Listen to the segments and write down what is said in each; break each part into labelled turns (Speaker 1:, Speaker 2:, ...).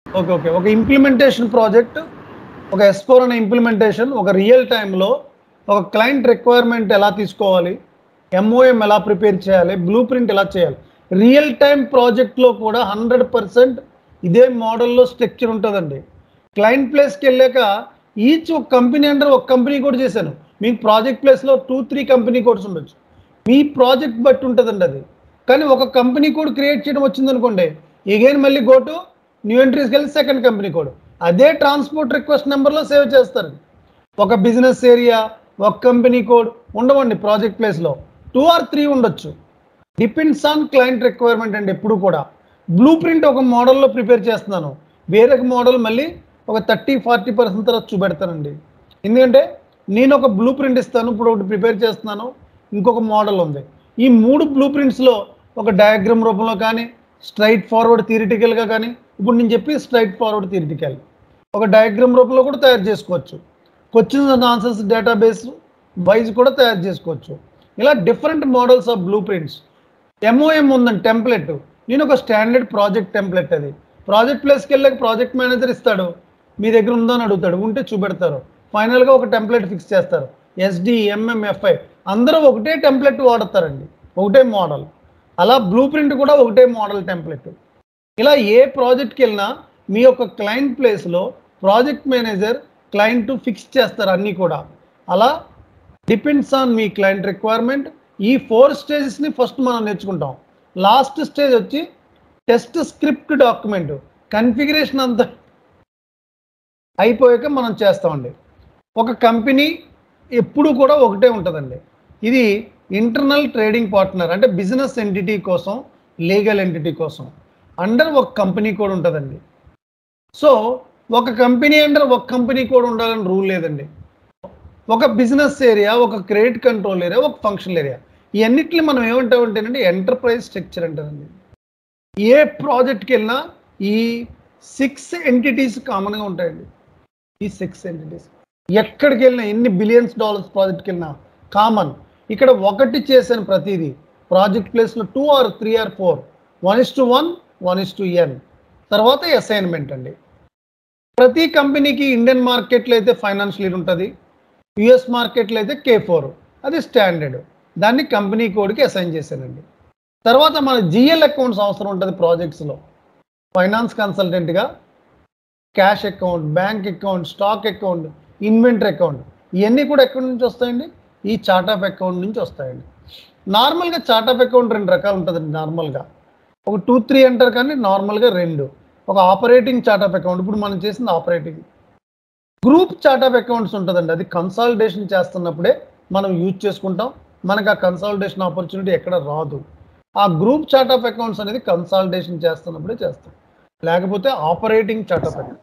Speaker 1: okay okay ఒక implementation project ఒక S four అనే ఇంప్లిమెంటేషన్ ఒక రియల్ టైంలో ఒక క్లయింట్ రిక్వైర్మెంట్ ఎలా తీసుకోవాలి ఎంఓఎం ఎలా ప్రిపేర్ చేయాలి బ్లూ ప్రింట్ ఎలా చేయాలి రియల్ టైం ప్రాజెక్ట్లో కూడా హండ్రెడ్ పర్సెంట్ ఇదే మోడల్లో స్ట్రక్చర్ ఉంటుందండి క్లయింట్ ప్లేస్కి వెళ్ళాక ఈచ్ ఒక కంపెనీ అండర్ ఒక కంపెనీ కూడా చేశాను మీకు ప్రాజెక్ట్ ప్లేస్లో టూ త్రీ కంపెనీ కోడ్స్ ఉండొచ్చు మీ ప్రాజెక్ట్ బట్టి ఉంటుందండి అది కానీ ఒక కంపెనీ కోడ్ క్రియేట్ చేయడం వచ్చిందనుకోండి ఎగైన్ మళ్ళీ గో టు న్యూ ఎంట్రీస్కి వెళ్ళి సెకండ్ కంపెనీ కోడ్ అదే ట్రాన్స్పోర్ట్ రిక్వెస్ట్ నెంబర్లో సేవ్ చేస్తారు ఒక బిజినెస్ ఏరియా ఒక కంపెనీ కోడ్ ఉండవండి ప్రాజెక్ట్ ప్లేస్లో టూ ఆర్ త్రీ ఉండొచ్చు డిపెండ్స్ ఆన్ క్లయింట్ రిక్వైర్మెంట్ అండి ఎప్పుడు కూడా బ్లూ ప్రింట్ ఒక మోడల్లో ప్రిపేర్ చేస్తున్నాను వేరే మోడల్ మళ్ళీ ఒక థర్టీ ఫార్టీ పర్సెంట్ తర్వాత చూపెడతానండి ఎందుకంటే నేను ఒక బ్లూ ప్రింట్ ఇస్తాను ఇప్పుడు ఒకటి ప్రిపేర్ చేస్తున్నాను ఇంకొక మోడల్ ఉంది ఈ మూడు బ్లూ ప్రింట్స్లో ఒక డయాగ్రామ్ రూపంలో కానీ స్ట్రైట్ ఫార్వర్డ్ థియరిటికల్గా కానీ ఇప్పుడు నేను చెప్పి స్ట్రైట్ ఫార్వర్డ్ థియరిటికల్ ఒక డయాగ్రామ్ రూపంలో కూడా తయారు చేసుకోవచ్చు questions and answers database wise కూడా తయారు చేసుకోవచ్చు ఇలా different models of blueprints MOM ఉందండి టెంప్లెట్ నేను ఒక స్టాండర్డ్ ప్రాజెక్ట్ టెంప్లెట్ అది ప్రాజెక్ట్ ప్లేస్కి వెళ్ళాక ప్రాజెక్ట్ మేనేజర్ ఇస్తాడు మీ దగ్గర ఉందో అని అడుగుతాడు ఉంటే చూపెడతారు ఫైనల్గా ఒక టెంప్లెట్ ఫిక్స్ చేస్తారు ఎస్డి ఎంఎంఎఫ్ఐ అందరూ ఒకటే టెంప్లెట్ వాడతారండి ఒకటే మోడల్ అలా బ్లూ ప్రింట్ కూడా ఒకటే మోడల్ టెంప్లెట్ ఇలా ఏ ప్రాజెక్ట్కి వెళ్ళినా మీ యొక్క క్లయింట్ ప్లేస్లో ప్రాజెక్ట్ మేనేజర్ క్లయింట్ ఫిక్స్ చేస్తారు అన్నీ కూడా అలా డిపెండ్స్ ఆన్ మీ క్లయింట్ రిక్వైర్మెంట్ ఈ ఫోర్ స్టేజెస్ని ఫస్ట్ మనం నేర్చుకుంటాం లాస్ట్ స్టేజ్ వచ్చి టెస్ట్ స్క్రిప్ట్ డాక్యుమెంట్ కన్ఫిగరేషన్ అంతా అయిపోయాక మనం చేస్తామండి ఒక కంపెనీ ఎప్పుడు కూడా ఒకటే ఉంటుందండి ఇది ఇంటర్నల్ ట్రేడింగ్ పార్ట్నర్ అంటే బిజినెస్ ఎంటిటీ కోసం లీగల్ ఎంటిటీ కోసం అండర్ ఒక కంపెనీ కూడా ఉంటుందండి సో ఒక కంపెనీ అండర్ ఒక కంపెనీ కూడా ఉండాలని రూల్ లేదండి ఒక బిజినెస్ ఏరియా ఒక క్రెడిట్ కంట్రోల్ ఏరియా ఒక ఫంక్షనల్ ఏరియా ఇవన్నిటిని మనం ఏమంటామంటేనండి ఎంటర్ప్రైజ్ స్ట్రక్చర్ అంటారండి ఏ ప్రాజెక్ట్కి వెళ్ళినా ఈ సిక్స్ ఎంటిటీస్ కామన్గా ఉంటాయండి ఈ సిక్స్ ఎంటిటీస్ ఎక్కడికి వెళ్ళినా ఎన్ని బిలియన్స్ డాలర్స్ ప్రాజెక్ట్కి వెళ్ళినా కామన్ ఇక్కడ ఒకటి చేసిన ప్రతిదీ ప్రాజెక్ట్ ప్లేస్లో two or three or four one is to one one is to N తర్వాత అసైన్మెంట్ అండి ప్రతి కంపెనీకి ఇండియన్ మార్కెట్లో అయితే ఫైనాన్షియల్ ఉంటుంది యుఎస్ మార్కెట్లో అయితే కే ఫోర్ అది స్టాండర్డ్ దాన్ని కంపెనీ కోడ్కి అసైన్ చేశానండి తర్వాత మన జిఎల్ అకౌంట్స్ అవసరం ఉంటుంది ప్రాజెక్ట్స్లో ఫైనాన్స్ కన్సల్టెంట్గా cash account bank account stock account inventory account ఇవన్నీ కూడా ఎక్కడి నుంచి వస్తాయండి ఈ చార్ట్ ఆఫ్ అకౌంట్ నుంచి వస్తాయండి నార్మల్గా చార్ట్ ఆఫ్ అకౌంట్ రెండు రకాలు ఉంటుందండి నార్మల్గా ఒక టూ త్రీ అంటారు కానీ నార్మల్గా రెండు ఒక ఆపరేటింగ్ చార్ట్ ఆఫ్ అకౌంట్ ఇప్పుడు మనం చేసింది operating group chart of accounts ఉంటుందండి అది కన్సాలిడేషన్ చేస్తున్నప్పుడే మనం యూజ్ చేసుకుంటాం మనకు ఆ కన్సాలిడేషన్ ఆపర్చునిటీ ఎక్కడ రాదు ఆ గ్రూప్ చార్ట్ ఆఫ్ అకౌంట్స్ అనేది కన్సాలిడేషన్ చేస్తున్నప్పుడే చేస్తాం లేకపోతే ఆపరేటింగ్ చార్ట్ ఆఫ్ అకౌంట్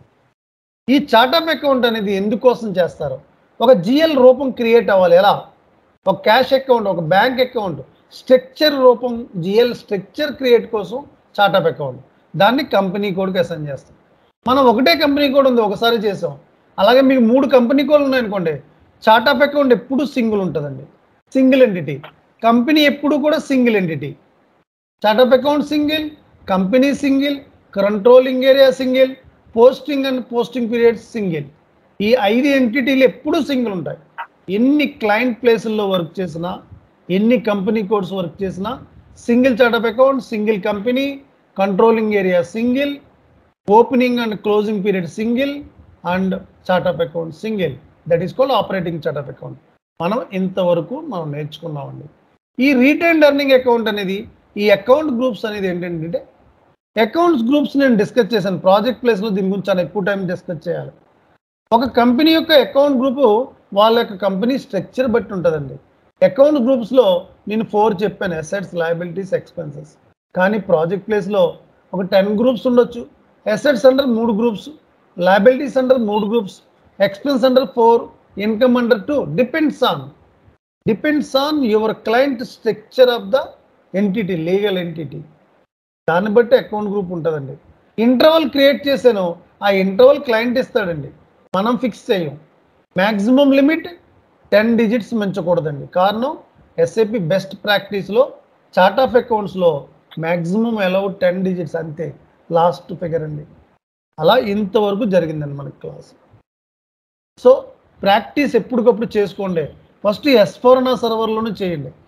Speaker 1: ఈ చార్ట్ ఆఫ్ అకౌంట్ అనేది ఎందుకోసం చేస్తారు ఒక జిఎల్ రూపం క్రియేట్ అవ్వాలి ఎలా ఒక క్యాష్ అకౌంట్ ఒక బ్యాంక్ అకౌంట్ స్ట్రక్చర్ రూపం జిఎల్ స్ట్రక్చర్ క్రియేట్ కోసం చార్ట్ ఆఫ్ అకౌంట్ దాన్ని కంపెనీ కోడ్కి అసైన్ చేస్తాం మనం ఒకటే కంపెనీ కోడ్ ఉంది ఒకసారి చేసాం అలాగే మీకు మూడు కంపెనీ కోడ్లు ఉన్నాయనుకోండి చార్ట్ ఆఫ్ అకౌంట్ ఎప్పుడు సింగిల్ ఉంటుందండి సింగిల్ ఎంటిటీ కంపెనీ ఎప్పుడు కూడా single entity chart of account single company single controlling area single posting and posting periods single ఈ ఐదు ఎంటిటీలు ఎప్పుడూ సింగిల్ ఉంటాయి ఎన్ని క్లయింట్ ప్లేసుల్లో వర్క్ చేసినా ఎన్ని కంపెనీ కోడ్స్ వర్క్ చేసినా single chart of account single company controlling area single opening and closing period single and chart of account single that is called operating chart of account మనం ఇంతవరకు మనం నేర్చుకున్నామండి ఈ retain earning account అనేది ఈ account groups అనేది ఏంటంటే accounts groups నేను discuss చేశాను ప్రాజెక్ట్ ప్లేస్లో దీని గురించి చాలా ఎక్కువ టైం డిస్కస్ చేయాలి ఒక కంపెనీ యొక్క అకౌంట్ గ్రూపు వాళ్ళ యొక్క కంపెనీ స్ట్రక్చర్ బట్టి ఉంటుందండి అకౌంట్ గ్రూప్స్లో నేను ఫోర్ చెప్పాను అసెట్స్ లయబిలిటీస్ ఎక్స్పెన్సెస్ కానీ ప్రాజెక్ట్ ప్లేస్లో ఒక టెన్ గ్రూప్స్ ఉండొచ్చు అసెట్స్ అండర్ మూడు గ్రూప్స్ లయబిలిటీస్ అండర్ మూడు groups expense under four income under two depends on depends on your client structure of the entity legal entity దాన్ని బట్టి account group ఉంటుందండి interval create చేశాను ఆ ఇంటర్వల్ క్లయింట్ ఇస్తాడండి మనం ఫిక్స్ చేయం మ్యాక్సిమం లిమిట్ టెన్ డిజిట్స్ మించకూడదండి కారణం ఎస్ఏపి బెస్ట్ ప్రాక్టీస్లో చార్ట్ ఆఫ్ అకౌంట్స్లో మ్యాక్సిమం అలౌ టెన్ డిజిట్స్ అంతే లాస్ట్ ఫిగర్ అండి అలా ఇంతవరకు జరిగిందండి మనకి క్లాస్ సో ప్రాక్టీస్ ఎప్పటికప్పుడు చేసుకోండి ఫస్ట్ ఎస్ఫోరనా సర్వర్లోనే చేయండి